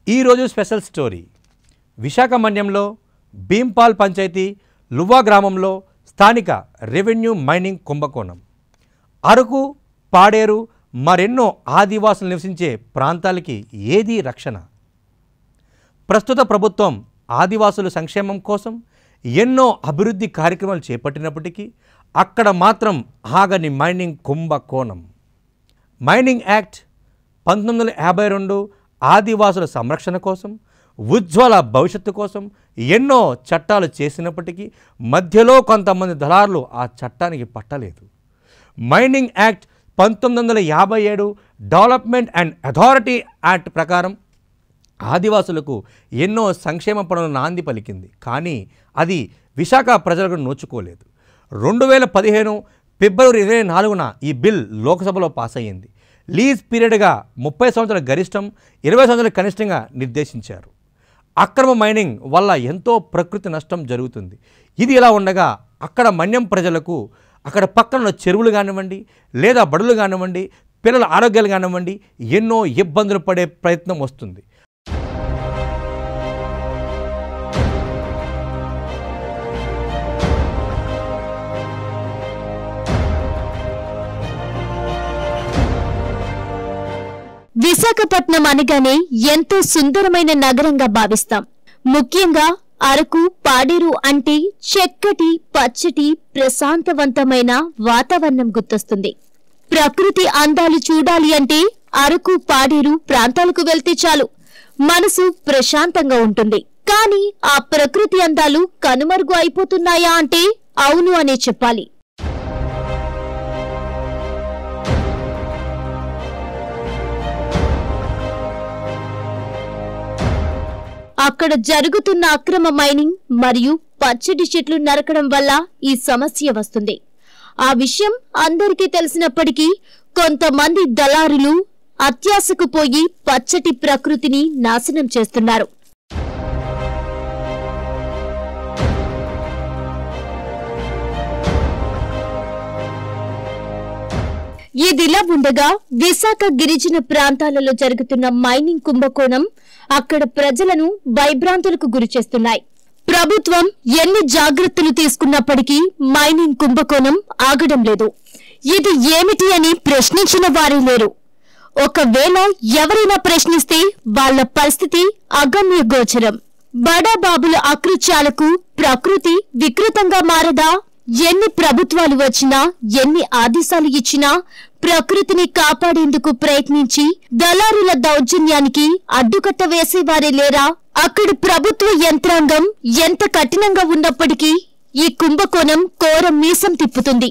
ఈరోజు special story Visakha మన్యంలో భీంపాల్ పంచాయతీ లువ్వా గ్రామంలో స్థానిక రెవెన్యూ మైనింగ్ కుంభకోణం అరకు పాడేరు మరెన్నో ఆదివాసులు నివసించే ప్రాంతాలకి ఏదీ రక్షణ ప్రస్తుత ప్రభుత్వం ఆదివాసుల సంక్షేమం కోసం ఎన్నో అభివృద్ధి కార్యక్రమాలు చేపట్టినప్పటికీ అక్కడ మాత్రం ఆగని మైనింగ్ కుంభకోణం మైనింగ్ యాక్ట్ పంతొమ్మిది వందల యాభై రెండు ఆదివాసుల సంరక్షణ కోసం ఉజ్వల భవిష్యత్తు కోసం ఎన్నో చట్టాలు చేసినప్పటికీ మధ్యలో కొంతమంది దళారులు ఆ చట్టానికి పట్టలేదు మైనింగ్ యాక్ట్ పంతొమ్మిది వందల యాభై ఏడు డెవలప్మెంట్ అండ్ అథారిటీ యాక్ట్ ప్రకారం ఆదివాసులకు ఎన్నో సంక్షేమ పనులు నాంది పలికింది కానీ అది విశాఖ ప్రజలకు నోచుకోలేదు రెండు వేల పదిహేను ఫిబ్రవరి ఇరవై నాలుగున ఈ బిల్ లోక్సభలో పాస్ అయ్యింది లీజ్ పీరియడ్గా ముప్పై సంవత్సరాల గరిష్టం ఇరవై సంవత్సరాల కనిష్టంగా నిర్దేశించారు అక్రమ మైనింగ్ వల్ల ఎంతో ప్రకృతి నష్టం జరుగుతుంది ఇది ఇలా ఉండగా అక్కడ మన్యం ప్రజలకు అక్కడ పక్కన ఉన్న చెరువులు కానివ్వండి లేదా బడులు కానివ్వండి పిల్లల ఆరోగ్యాలు కానివ్వండి ఎన్నో ఇబ్బందులు పడే ప్రయత్నం వస్తుంది విశాఖపట్నం అనగానే ఎంతో సుందరమైన నగరంగా భావిస్తాం ముఖ్యంగా అరకు పాడేరు అంటే చక్కటి పచ్చటి ప్రశాంతవంతమైన వాతావరణం గుర్తొస్తుంది ప్రకృతి అందాలు చూడాలి అంటే అరకు పాడేరు ప్రాంతాలకు వెళ్తే చాలు మనసు ప్రశాంతంగా ఉంటుంది కానీ ఆ ప్రకృతి అందాలు కనుమరుగు అయిపోతున్నాయా అంటే అవును అనే చెప్పాలి అక్కడ జరుగుతున్న అక్రమ మైనింగ్ మరియు పచ్చడి చెట్లు నరకడం వల్ల ఈ సమస్య వస్తుంది ఆ విషయం అందరికీ తెలిసినప్పటికీ కొంతమంది దళారులు అత్యాశకు పోయి పచ్చటి ప్రకృతిని నాశనం చేస్తున్నారు ఇదిలా ఉండగా విశాఖ గిరిజన ప్రాంతాలలో జరుగుతున్న మైనింగ్ కుంభకోణం అక్కడ ప్రజలను భయభ్రాంతులకు గురిచేస్తున్నాయి ప్రభుత్వం ఎన్ని జాగ్రత్తలు తీసుకున్నప్పటికీ మైనింగ్ కుంభకోణం ఆగడం లేదు ఇది ఏమిటి అని ప్రశ్నించిన వారే లేరు ఒకవేళ ఎవరైనా ప్రశ్నిస్తే వాళ్ళ పరిస్థితి అగమ్య గోచరం బడాబాబుల అకృత్యాలకు ప్రకృతి వికృతంగా మారదా ఎన్ని ప్రభుత్వాలు వచ్చినా ఎన్ని ఆదేశాలు ఇచ్చినా ప్రకృతిని కాపాడేందుకు ప్రయత్నించి దళారుల దౌర్జన్యానికి అడ్డుకట్ట వేసేవారే లేరా అక్కడి ప్రభుత్వ యంత్రాంగం ఎంత కఠినంగా ఉన్నప్పటికీ ఈ కుంభకోణం కోర మీసం తిప్పుతుంది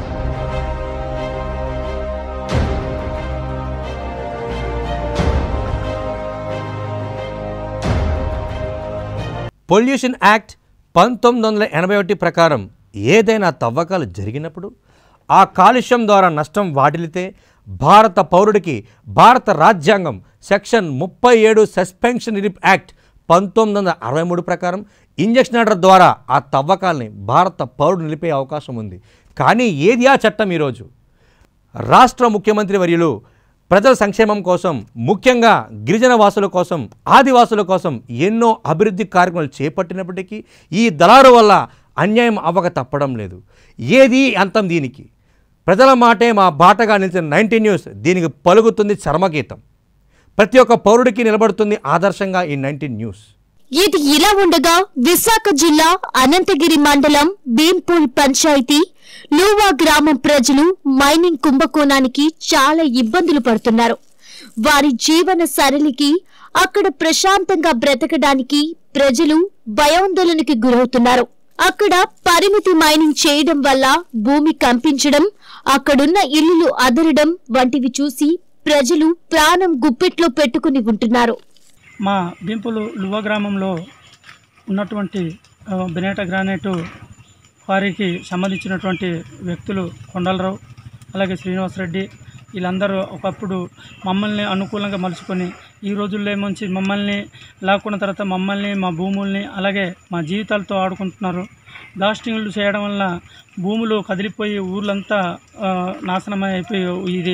పొల్యూషన్ యాక్ట్ పంతొమ్మిది వందల ఎనభై ఒకటి ప్రకారం ఏదైనా తవ్వకాలు జరిగినప్పుడు ఆ కాలుష్యం ద్వారా నష్టం వాటిల్లితే భారత పౌరుడికి భారత రాజ్యాంగం సెక్షన్ ముప్పై ఏడు సస్పెన్షన్ రిలీఫ్ యాక్ట్ పంతొమ్మిది వందల అరవై మూడు ప్రకారం ఇంజక్షన్ ఆర్డర్ ద్వారా ఆ తవ్వకాల్ని భారత పౌరుడు నిలిపే అవకాశం ఉంది కానీ ఏది ఆ చట్టం ఈరోజు రాష్ట్ర ముఖ్యమంత్రి వర్యులు ప్రజల సంక్షేమం కోసం ముఖ్యంగా గిరిజన వాసుల కోసం ఆదివాసుల కోసం ఎన్నో అభివృద్ధి కార్యక్రమాలు చేపట్టినప్పటికీ ఈ దళారు వల్ల అన్యాయం అవ్వక తప్పడం లేదు ఏది అంతం దీనికి ప్రజల మాటే మా బాటగా నిలిచిన నైన్టీ న్యూస్ దీనికి పలుకుతుంది చర్మగీతం ప్రతి ఒక్క పౌరుడికి నిలబడుతుంది ఆదర్శంగా ఈ నైన్టీన్ న్యూస్ ఇది ఇలా ఉండగా విశాఖ జిల్లా అనంతగిరి మండలం భీంపూల్ పంచాయతీ లూవా గ్రామం ప్రజలు మైనింగ్ కుంభకోణానికి చాలా ఇబ్బందులు పడుతున్నారు వారి జీవన సరళికి అక్కడ ప్రశాంతంగా బ్రతకడానికి ప్రజలు భయాందోళనకి గురవుతున్నారు అక్కడ పరిమితి మైనింగ్ చేయడం వల్ల భూమి కంపించడం అక్కడున్న ఇల్లులు అదరడం వంటివి చూసి ప్రజలు ప్రాణం గుప్పెట్లో పెట్టుకుని ఉంటున్నారు మా బింపులు లువ గ్రామంలో ఉన్నటువంటి ఆ, బెనేట గ్రానైట్ వారికి సంబంధించినటువంటి వ్యక్తులు కొండలరావు అలాగే శ్రీనివాసరెడ్డి వీళ్ళందరూ ఒకప్పుడు మమ్మల్ని అనుకూలంగా మలుచుకొని ఈ రోజుల్లో ఏమొచ్చి మమ్మల్ని లాక్కున్న తర్వాత మమ్మల్ని మా భూముల్ని అలాగే మా జీవితాలతో ఆడుకుంటున్నారు బ్లాస్టింగ్లు చేయడం వల్ల భూములు కదిలిపోయి ఊర్లంతా ఆ, నాశనం అయిపోయి ఇది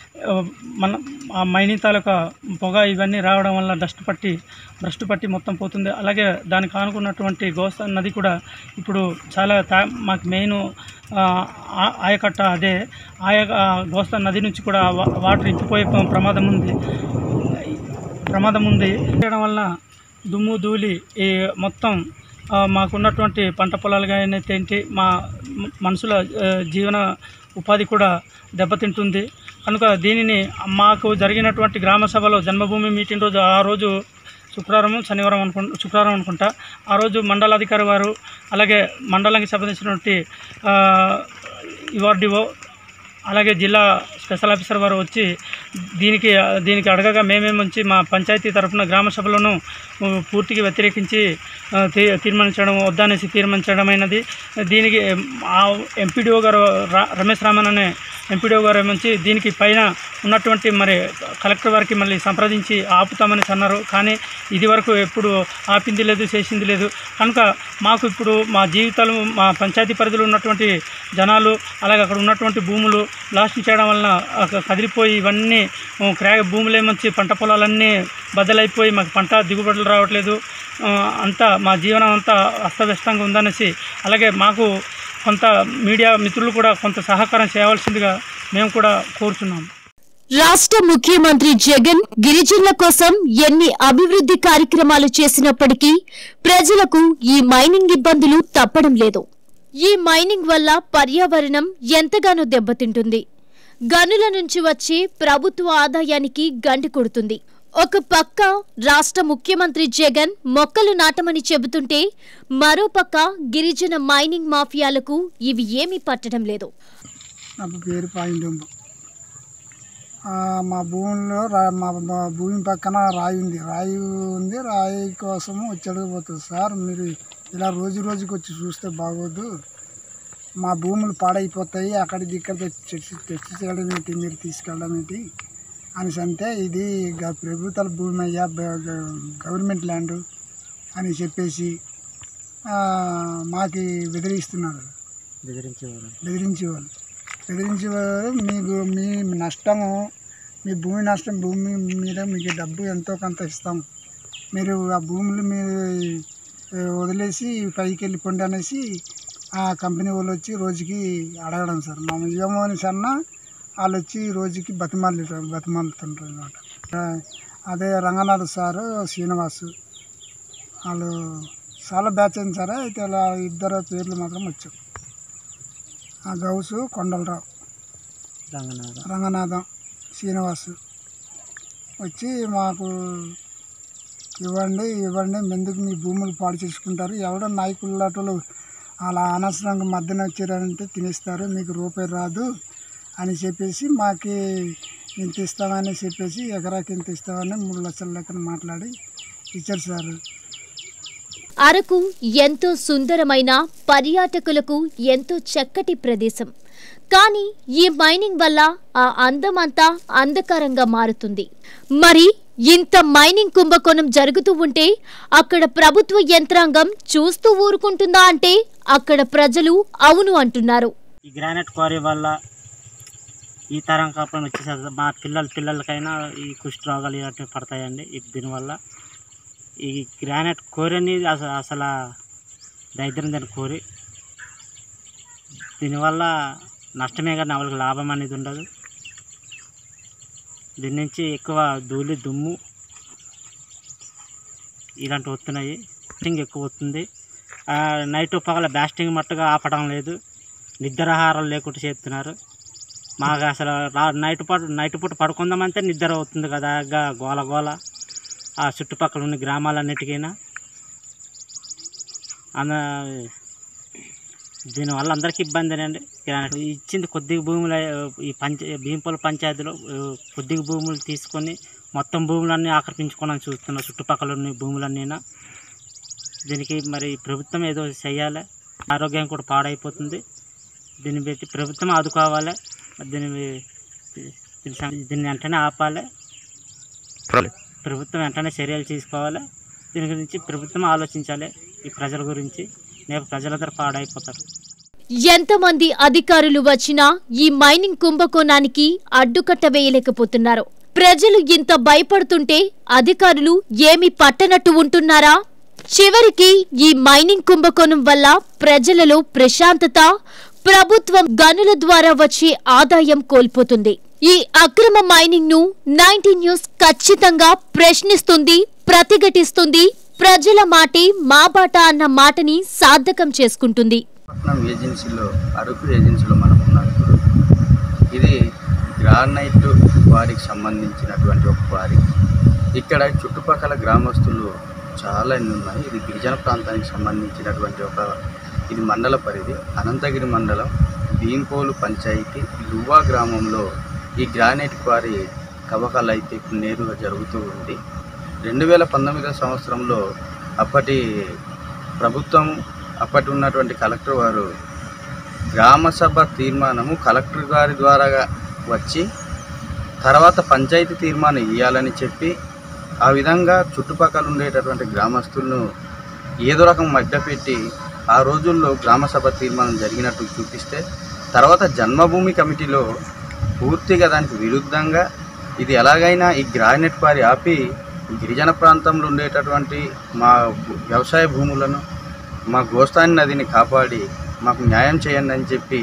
ఆ, మన ఆ మైనింగ్ తాలూకా పొగ ఇవన్నీ రావడం వల్ల డస్ట్ పట్టి భ్రష్టు పట్టి మొత్తం పోతుంది అలాగే దానికి ఆనుకున్నటువంటి గోస్తా నది కూడా ఇప్పుడు చాలా తా మాకు మెయిన్ ఆయకట్ట అదే ఆయ ఆ గోస్తా నది నుంచి కూడా వా- వాటర్ ఇంకిపోయే ప్ర- ప్రమాదం ఉంది ప్రమాదం ఉంది చేయడం వలన దుమ్ము ధూళి ఈ మొత్తం ఆ, మాకున్నటువంటి పంట పొలాలు కానీ ఏంటి మా మ- మనుషుల ఆ, జీవన ఉపాధి కూడా దెబ్బతింటుంది కనుక దీనిని మాకు జరిగినటువంటి గ్రామ సభలో జన్మభూమి మీటింగ్ రోజు ఆ రోజు శుక్రవారం శనివారం అనుకు శుక్రవారం అనుకుంటా ఆ రోజు మండలాధికారి వారు అలాగే మండలానికి సంబంధించినటువంటి ఇవార్డిఓ అలాగే జిల్లా స్పెషల్ ఆఫీసర్ వారు వచ్చి దీనికి దీనికి అడగగా మేమేం వచ్చి మా పంచాయతీ తరఫున గ్రామ సభలను ఉ, పూర్తిగా వ్యతిరేకించి ఆ, తీ- తీర్మానించడం వద్దనేసి తీర్మానించడమైనది దీనికి ఆ ఎంపీడీఓ గారు రా- రమేష్ రామన్ అనే ఎంపీడీఓ గారు ఏమంచి దీనికి పైన ఉన్నటువంటి మరి కలెక్టర్ వారికి మళ్ళీ సంప్రదించి ఆపుతామని అన్నారు కానీ ఇది వరకు ఎప్పుడు ఆపింది లేదు చేసింది లేదు కనుక మాకు ఇప్పుడు మా జీవితాలు మా పంచాయతీ పరిధిలో ఉన్నటువంటి జనాలు అలాగే అక్కడ ఉన్నటువంటి భూములు బ్లాస్టింగ్ చేయడం వలన అక- కదిలిపోయి ఇవన్నీ ఉ, క్రా భూములేమొచ్చి పంట పొలాలన్నీ బద్దలైపోయి మాకు పంట దిగుబడులు రావట్లేదు ఆ, అంతా మా జీవనం అంతా అస్తవ్యస్తంగా ఉందనేసి అలాగే మాకు కొంత మీడియా మిత్రులు కూడా కొంత సహకారం చేయవలసిందిగా మేము కూడా కోరుతున్నాం రాష్ట్ర ముఖ్యమంత్రి జగన్ గిరిజనుల కోసం ఎన్ని అభివృద్ధి కార్యక్రమాలు చేసినప్పటికీ ప్రజలకు ఈ మైనింగ్ ఇబ్బందులు తప్పడం లేదు ఈ మైనింగ్ వల్ల పర్యావరణం ఎంతగానో దెబ్బతింటుంది గనుల నుంచి వచ్చే ప్రభుత్వ ఆదాయానికి గండి కొడుతుంది ఒక పక్క రాష్ట్ర ముఖ్యమంత్రి జగన్ మొక్కలు నాటమని చెబుతుంటే మరో పక్క గిరిజన మైనింగ్ మాఫియాలకు ఇవి ఏమీ పట్టడం లేదు నా పేరు పాయిండెంబు మా భూమిలో రా మా మా భూమి పక్కన రాయి ఉంది రాయి ఉంది రాయి కోసము వచ్చి అడగబోతుంది సార్ మీరు ఇలా రోజు రోజుకి వచ్చి చూస్తే బాగోదు మా భూములు పాడైపోతాయి అక్కడికి ఇక్కడ తెచ్చి తెచ్చించడం ఏంటి మీరు తీసుకెళ్ళడం ఏంటి అనేసి అంటే ఇది గ- ప్రభుత్వాల భూమి అయ్యా బ- గ- గవర్నమెంట్ ల్యాండ్ అని చెప్పేసి ఆ, మాకి బెదిరిస్తున్నారు బెదిరించేవాళ్ళు బెదిరించేవారు మీకు మీ నష్టము మీ భూమి నష్టం భూమి మీద మీకు డబ్బు ఎంతో కొంత ఇస్తాం మీరు ఆ భూములు మీరు ఆ, వదిలేసి పైకి వెళ్ళిపోండి అనేసి ఆ కంపెనీ వాళ్ళు వచ్చి రోజుకి అడగడం సార్ మా ఏమోని సన్న వాళ్ళు వచ్చి రోజుకి బతిమాలి బతిమాలుతుంటారు అనమాట అదే రంగనాథ్ సారు శ్రీనివాసు వాళ్ళు చాలా బ్యాచ్ అయింది సార్ అయితే ఇలా ఇద్దరు పేర్లు మాత్రం వచ్చావు ఆ గౌసు కొండలరావు రంగనాథం శ్రీనివాసు వచ్చి మాకు ఇవ్వండి ఇవ్వండి ఎందుకు మీ భూములు పాడు చేసుకుంటారు ఎవడో నాయకులు అలా అనవసరంగా మధ్యన వచ్చారంటే తినేస్తారు మీకు రూపాయి రాదు అని చెప్పేసి మాకి ఇంత ఇస్తామని చెప్పేసి ఎకరాకి ఇంత ఇస్తామని మూడు లక్షల లెక్కన మాట్లాడి ఇచ్చారు సార్ అరకు ఎంతో సుందరమైన పర్యాటకులకు ఎంతో చక్కటి ప్రదేశం కానీ ఈ మైనింగ్ వల్ల ఆ అందమంతా అంధకారంగా మారుతుంది మరి ఇంత మైనింగ్ కుంభకోణం జరుగుతూ ఉంటే అక్కడ ప్రభుత్వ యంత్రాంగం చూస్తూ ఊరుకుంటుందా అంటే అక్కడ ప్రజలు అవును అంటున్నారు ఈ గ్రానైట్ క్వారీ వల్ల ఈ తరం కాపురం వచ్చేసరికి మా పిల్లల పిల్లలకైనా ఈ కుష్టి రోగాలు ఇలాంటివి పడతాయండి ఈ దీనివల్ల ఈ గ్రానైట్ కోరి అనేది అసలు అసలు దరిద్రం దాని కోరి దీనివల్ల నష్టమే కానీ వాళ్ళకి లాభం అనేది ఉండదు దీని నుంచి ఎక్కువ ధూళి దుమ్ము ఇలాంటివి వస్తున్నాయి బ్లాస్టింగ్ ఎక్కువ వస్తుంది ఆ, నైట్ పగల బ్లాస్టింగ్ మట్టుగా ఆపడం లేదు నిద్రాహారాలు లేకుండా చేస్తున్నారు మాకు అసలు రా- నైట్ పూట నైట్ పూట పడుకుందామంటే నిద్ర అవుతుంది కదా గా గోల గోల ఆ చుట్టుపక్కల ఉన్న గ్రామాలన్నిటికైనా అన్న దీనివల్ల అందరికీ ఇబ్బందేనండి ఇచ్చింది కొద్దిగా భూములు ఈ పంచ భీంపల పంచాయతీలో ఆ, కొద్దిగా భూములు తీసుకొని మొత్తం భూములన్నీ ఆక్రమించుకోవడానికి చూస్తున్నారు చుట్టుపక్కల ఉన్న భూములన్నీనా దీనికి మరి ప్రభుత్వం ఏదో చేయాలి ఆరోగ్యం కూడా పాడైపోతుంది దీన్ని పెట్టి ప్రభుత్వం ఆదుకోవాలి దీన్ని దీని సం- దీన్ని వెంటనే ఆపాలి ప్రభుత్వం వెంటనే చర్యలు తీసుకోవాలి దీని గురించి ప్రభుత్వం ఆలోచించాలి ఈ ప్రజల గురించి రేపు ప్రజలందరూ పాడైపోతారు ఎంతమంది అధికారులు వచ్చినా ఈ మైనింగ్ కుంభకోణానికి అడ్డుకట్ట వేయలేకపోతున్నారు ప్రజలు ఇంత భయపడుతుంటే అధికారులు ఏమి పట్టనట్టు ఉంటున్నారా చివరికి ఈ మైనింగ్ కుంభకోణం వల్ల ప్రజలలో ప్రశాంతత ప్రభుత్వం గనుల ద్వారా వచ్చే ఆదాయం కోల్పోతుంది ఈ అక్రమ మైనింగ్ ను నైన్టీ న్యూస్ ఖచ్చితంగా ప్రశ్నిస్తుంది ప్రతిఘటిస్తుంది ప్రజల మాటే మా బాట అన్న మాటని సార్థకం చేసుకుంటుంది పట్నం ఏజెన్సీలో అరకు ఏజెన్సీలో మనం ఉన్నాం ఇప్పుడు ఇది గ్రానైట్ వారికి సంబంధించినటువంటి ఒక వారి ఇక్కడ చుట్టుపక్కల గ్రామస్తులు చాలా ఎన్ని ఉన్నాయి ఇది గిరిజన ప్రాంతానికి సంబంధించినటువంటి ఒక ఇది మండల పరిధి అనంతగిరి మండలం భీంపోలు పంచాయతీ లువ్వా గ్రామంలో ఈ గ్రానైట్ క్వారీ కవకాలు అయితే ఇప్పుడు నేరుగా జరుగుతూ ఉంది రెండు వేల పంతొమ్మిదవ సంవత్సరంలో అప్పటి ప్రభుత్వం అప్పటి ఉన్నటువంటి కలెక్టర్ వారు గ్రామ సభ తీర్మానము కలెక్టర్ గారి ద్వారా వచ్చి తర్వాత పంచాయతీ తీర్మానం ఇవ్వాలని చెప్పి ఆ విధంగా చుట్టుపక్కల ఉండేటటువంటి గ్రామస్తులను ఏదో రకం మధ్యపెట్టి ఆ రోజుల్లో గ్రామ సభ తీర్మానం జరిగినట్టు చూపిస్తే తర్వాత జన్మభూమి కమిటీలో పూర్తిగా దానికి విరుద్ధంగా ఇది ఎలాగైనా ఈ గ్రానైట్ క్వారీ ఆపి గిరిజన ప్రాంతంలో ఉండేటటువంటి మా వ్యవసాయ భూములను మా గోస్తాని నదిని కాపాడి మాకు న్యాయం చేయండి అని చెప్పి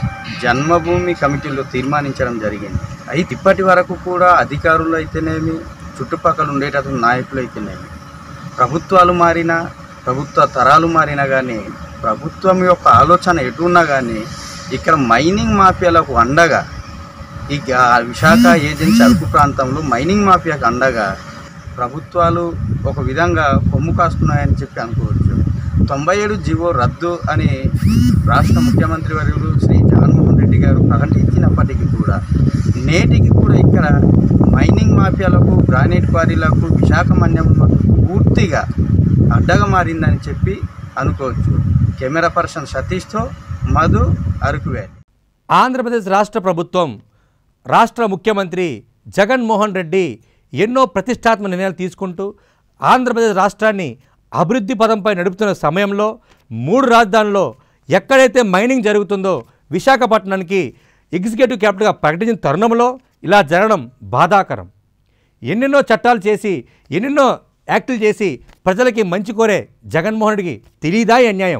జన్మభూమి కమిటీలో తీర్మానించడం జరిగింది అయితే ఇప్పటి వరకు కూడా అధికారులు అయితేనేమి చుట్టుపక్కల ఉండేటటువంటి నాయకులు అయితేనేమి ప్రభుత్వాలు మారినా ప్రభుత్వ తరాలు మారినా కానీ ప్రభుత్వం యొక్క ఆలోచన ఎటు ఉన్నా కానీ ఇక్కడ మైనింగ్ మాఫియాలకు అండగా ఈ గా- విశాఖ ఏజెన్సీ అరకు ప్రాంతంలో మైనింగ్ మాఫియాకు అండగా ప్రభుత్వాలు ఒక విధంగా కొమ్ము కాస్తున్నాయని చెప్పి అనుకోవచ్చు తొంభై ఏడు జీవో రద్దు అని రాష్ట్ర ముఖ్యమంత్రి వర్యులు శ్రీ జగన్మోహన్ రెడ్డి గారు ప్రకటించినప్పటికీ కూడా నేటికి కూడా ఇక్కడ మైనింగ్ మాఫియాలకు గ్రానైట్ క్వారీలకు విశాఖ మన్యంలో పూర్తిగా అడ్డగా మారిందని చెప్పి అనుకోవచ్చు కెమెరా పర్సన్ సతీష్తో మధు అరకు వ్యాలీ ఆంధ్రప్రదేశ్ రాష్ట్ర ప్రభుత్వం రాష్ట్ర ముఖ్యమంత్రి జగన్మోహన్ రెడ్డి ఎన్నో ప్రతిష్టాత్మక నిర్ణయాలు తీసుకుంటూ ఆంధ్రప్రదేశ్ రాష్ట్రాన్ని అభివృద్ధి పదంపై నడుపుతున్న సమయంలో మూడు రాజధానుల్లో ఎక్కడైతే మైనింగ్ జరుగుతుందో విశాఖపట్నానికి ఎగ్జిక్యూటివ్ క్యాపిటల్గా ప్రకటించిన తరుణంలో ఇలా జరగడం బాధాకరం ఎన్నెన్నో చట్టాలు చేసి ఎన్నెన్నో యాక్టులు చేసి ప్రజలకి మంచి కోరే జగన్మోహన్ రెడ్డికి తెలియదా ఈ అన్యాయం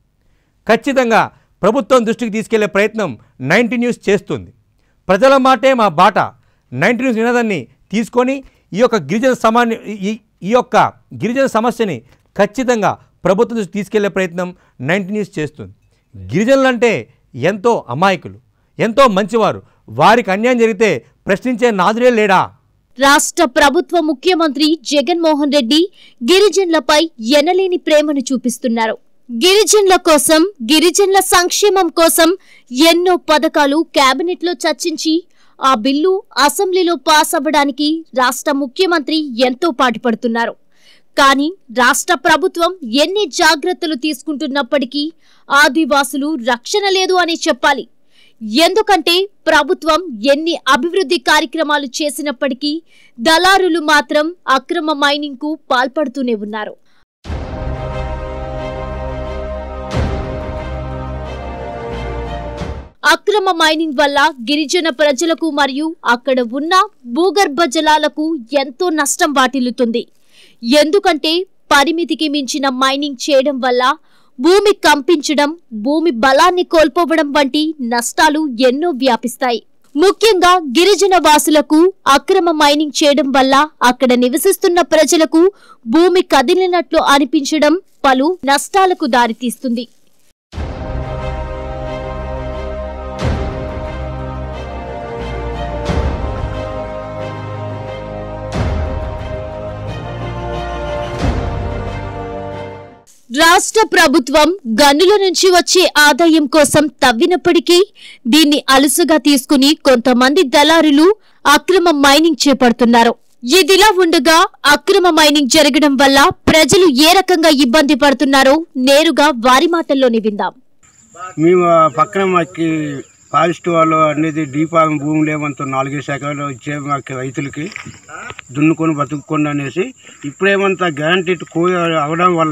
ఖచ్చితంగా ప్రభుత్వం దృష్టికి తీసుకెళ్లే ప్రయత్నం నైన్టీ న్యూస్ చేస్తుంది ప్రజల మాటే మా బాట నైన్టీ న్యూస్ నినాదాన్ని తీసుకొని ఈ యొక్క గిరిజన సమాన్య ఈ ఈ యొక్క గిరిజన సమస్యని ఖచ్చితంగా ప్రభుత్వం దృష్టికి తీసుకెళ్లే ప్రయత్నం నైన్టీ న్యూస్ చేస్తుంది గిరిజనులంటే ఎంతో అమాయకులు ఎంతో మంచివారు వారికి అన్యాయం జరిగితే ప్రశ్నించే నాదుడే లేడా రాష్ట్ర ప్రభుత్వ ముఖ్యమంత్రి జగన్మోహన్ రెడ్డి గిరిజనులపై ఎనలేని ప్రేమను చూపిస్తున్నారు గిరిజనుల కోసం గిరిజనుల సంక్షేమం కోసం ఎన్నో పథకాలు కేబినెట్ లో చర్చించి ఆ బిల్లు అసెంబ్లీలో పాస్ అవ్వడానికి రాష్ట్ర ముఖ్యమంత్రి ఎంతో పాటుపడుతున్నారు కానీ రాష్ట్ర ప్రభుత్వం ఎన్ని జాగ్రత్తలు తీసుకుంటున్నప్పటికీ ఆదివాసులు రక్షణ లేదు అని చెప్పాలి ఎందుకంటే ప్రభుత్వం ఎన్ని అభివృద్ధి కార్యక్రమాలు చేసినప్పటికీ దళారులు మాత్రం అక్రమ మైనింగ్ కు పాల్పడుతూనే ఉన్నారు అక్రమ మైనింగ్ వల్ల గిరిజన ప్రజలకు మరియు అక్కడ ఉన్న భూగర్భ జలాలకు ఎంతో నష్టం వాటిల్లుతుంది ఎందుకంటే పరిమితికి మించిన మైనింగ్ చేయడం వల్ల భూమి కంపించడం భూమి బలాన్ని కోల్పోవడం వంటి నష్టాలు ఎన్నో వ్యాపిస్తాయి ముఖ్యంగా గిరిజన వాసులకు అక్రమ మైనింగ్ చేయడం వల్ల అక్కడ నివసిస్తున్న ప్రజలకు భూమి కదిలినట్లు అనిపించడం పలు నష్టాలకు దారితీస్తుంది రాష్ట్ర ప్రభుత్వం గనుల నుంచి వచ్చే ఆదాయం కోసం తవ్వినప్పటికీ దీన్ని అలుసుగా తీసుకుని కొంతమంది దళారులు అక్రమ మైనింగ్ చేపడుతున్నారు ఇదిలా ఉండగా అక్రమ మైనింగ్ జరగడం వల్ల ప్రజలు ఏ రకంగా ఇబ్బంది పడుతున్నారో నేరుగా వారి మాటల్లోనే విందాం మేము ఆ పక్కన మాకు ఫారెస్ట్ వాళ్ళు అనేది డీపాం భూములు ఏమంతా నాలుగైదు శాఖలు ఇచ్చే మాకు రైతులకి దున్నుకొని బతుక్కోండి అనేసి ఇప్పుడేమంతా గ్యారంటీ కో అవడం వల్ల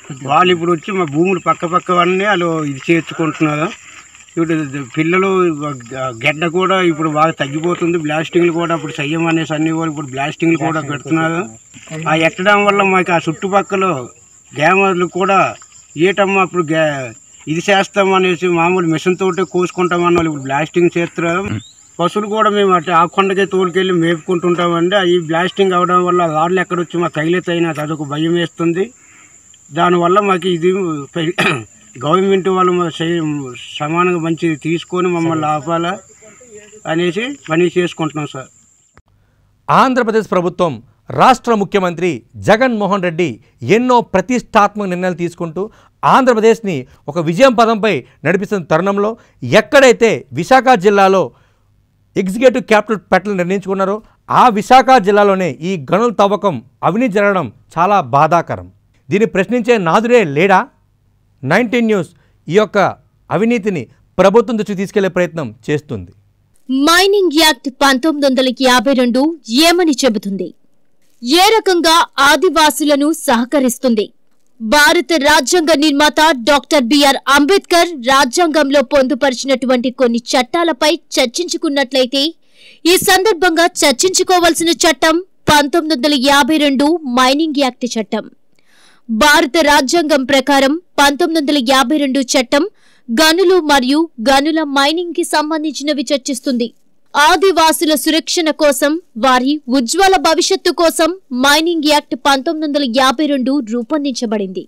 వాళ్ళు ఇప్పుడు వచ్చి మా భూములు పక్క పక్కవన్నీ వాళ్ళు ఇది చేర్చుకుంటున్నారు ఇప్పుడు పిల్లలు గడ్డ కూడా ఇప్పుడు బాగా తగ్గిపోతుంది బ్లాస్టింగ్లు కూడా ఇప్పుడు చెయ్యమనేసి అన్ని వాళ్ళు ఇప్పుడు బ్లాస్టింగ్లు కూడా పెడుతున్నారు ఆ ఎట్టడం వల్ల మాకు ఆ చుట్టుపక్కల గ్యామర్లు కూడా ఏటమ్మా అప్పుడు గ్యా ఇది చేస్తామనేసి మామూలు మిషన్ తోటి కోసుకుంటామన్న వాళ్ళు ఇప్పుడు బ్లాస్టింగ్ చేస్తారు పశువులు కూడా మేము అటు ఆ కొండకే తోలుకెళ్ళి మేపుకుంటుంటామండి ఈ బ్లాస్టింగ్ అవడం వల్ల రాళ్ళు ఎక్కడొచ్చి మా కైలెత్ అయినా అదొక భయం వేస్తుంది దానివల్ల మాకు ఇది గవర్నమెంట్ వాళ్ళు మా సై- సమానంగా మంచిది తీసుకొని మమ్మల్ని ఆపాలా అనేసి పని చేసుకుంటున్నాం సార్ ఆంధ్రప్రదేశ్ ప్రభుత్వం రాష్ట్ర ముఖ్యమంత్రి జగన్మోహన్ రెడ్డి ఎన్నో ప్రతిష్టాత్మక నిర్ణయాలు తీసుకుంటూ ఆంధ్రప్రదేశ్ని ఒక విజయం పదంపై నడిపిస్తున్న తరుణంలో ఎక్కడైతే విశాఖ జిల్లాలో ఎగ్జిక్యూటివ్ క్యాపిటల్ పెట్టలు నిర్ణయించుకున్నారో ఆ విశాఖ జిల్లాలోనే ఈ గనుల తవ్వకం అవినీతి జరగడం చాలా బాధాకరం దీన్ని ప్రశ్నించే నాదుడే లేడా నైన్టీన్ న్యూస్ ఈ యొక్క అవినీతిని ప్రభుత్వం దృష్టికి తీసుకెళ్లే ప్రయత్నం చేస్తుంది మైనింగ్ యాక్ట్ పంతొమ్మిది వందల యాభై రెండు ఏమని చెబుతుంది ఏ రకంగా ఆదివాసులను సహకరిస్తుంది భారత రాజ్యాంగ నిర్మాత డాక్టర్ బిఆర్ అంబేద్కర్ రాజ్యాంగంలో పొందుపరిచినటువంటి కొన్ని చట్టాలపై చర్చించుకున్నట్లయితే ఈ సందర్భంగా చర్చించుకోవాల్సిన చట్టం పంతొమ్మిది వందల యాభై రెండు మైనింగ్ యాక్ట్ చట్టం భారత రాజ్యాంగం ప్రకారం పంతొమ్మిది వందల యాభై రెండు చట్టం గనులు మరియు గనుల మైనింగ్ కి సంబంధించినవి చర్చిస్తుంది ఆదివాసుల సురక్షణ కోసం వారి ఉజ్వల భవిష్యత్తు కోసం మైనింగ్ యాక్ట్ పంతొమ్మిది వందల యాభై రెండు రూపొందించబడింది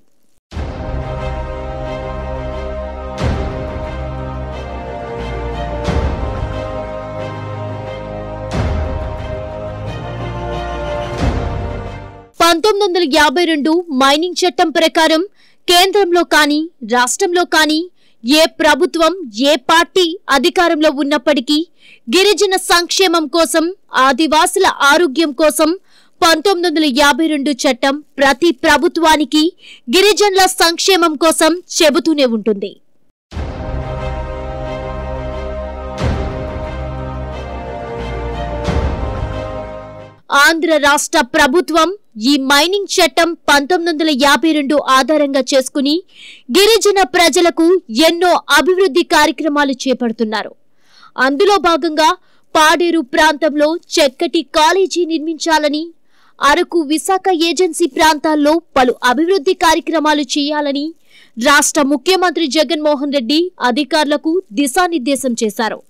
పంతొమ్మిది వందల యాభై రెండు మైనింగ్ చట్టం ప్రకారం కేంద్రంలో కానీ రాష్ట్రంలో కానీ ఏ ప్రభుత్వం ఏ పార్టీ అధికారంలో ఉన్నప్పటికీ గిరిజన సంక్షేమం కోసం ఆదివాసుల ఆరోగ్యం కోసం పంతొమ్మిది వందల యాభై రెండు చట్టం ప్రతి ప్రభుత్వానికి గిరిజనుల సంక్షేమం కోసం చెబుతూనే ఉంటుంది ఆంధ్ర రాష్ట్ర ప్రభుత్వం ఈ మైనింగ్ చట్టం పంతొమ్మిది వందల యాభై రెండు ఆధారంగా చేసుకుని గిరిజన ప్రజలకు ఎన్నో అభివృద్ధి కార్యక్రమాలు చేపడుతున్నారు అందులో భాగంగా పాడేరు ప్రాంతంలో చక్కటి కాలేజీ నిర్మించాలని అరకు విశాఖ ఏజెన్సీ ప్రాంతాల్లో పలు అభివృద్ధి కార్యక్రమాలు చేయాలని రాష్ట్ర ముఖ్యమంత్రి జగన్మోహన్ రెడ్డి అధికారులకు దిశానిర్దేశం చేశారు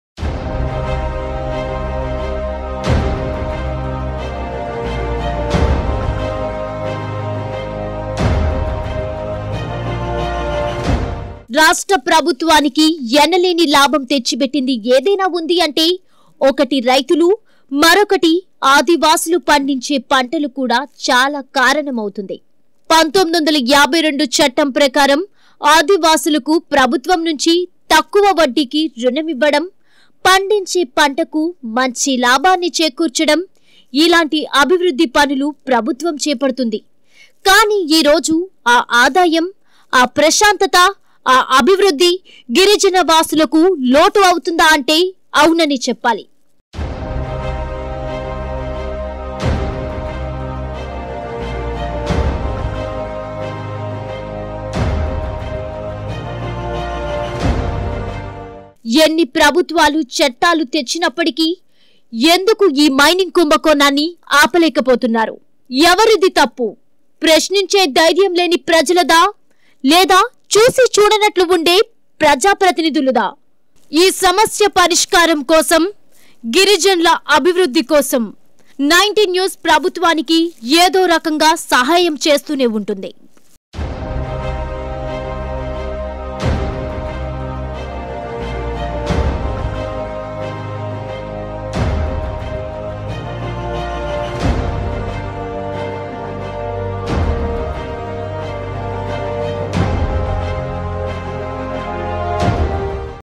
రాష్ట్ర ప్రభుత్వానికి ఎనలేని లాభం తెచ్చిపెట్టింది ఏదైనా ఉంది అంటే ఒకటి రైతులు మరొకటి ఆదివాసులు పండించే పంటలు కూడా చాలా కారణమవుతుంది పంతొమ్మిది వందల యాభై రెండు చట్టం ప్రకారం ఆదివాసులకు ప్రభుత్వం నుంచి తక్కువ వడ్డీకి రుణమివ్వడం పండించే పంటకు మంచి లాభాన్ని చేకూర్చడం ఇలాంటి అభివృద్ధి పనులు ప్రభుత్వం చేపడుతుంది కానీ ఈ రోజు ఆ ఆదాయం ఆ ప్రశాంతత ఆ అభివృద్ధి గిరిజన వాసులకు లోటు అవుతుందా అంటే అవునని చెప్పాలి ఎన్ని ప్రభుత్వాలు చట్టాలు తెచ్చినప్పటికీ ఎందుకు ఈ మైనింగ్ కుంభకోణాన్ని ఆపలేకపోతున్నారు ఎవరిది తప్పు ప్రశ్నించే ధైర్యం లేని ప్రజలదా లేదా చూసి చూడనట్లు ఉండే ప్రజాప్రతినిధులుదా ఈ సమస్య పరిష్కారం కోసం గిరిజనుల అభివృద్ధి కోసం నైన్టీన్ న్యూస్ ప్రభుత్వానికి ఏదో రకంగా సహాయం చేస్తూనే ఉంటుంది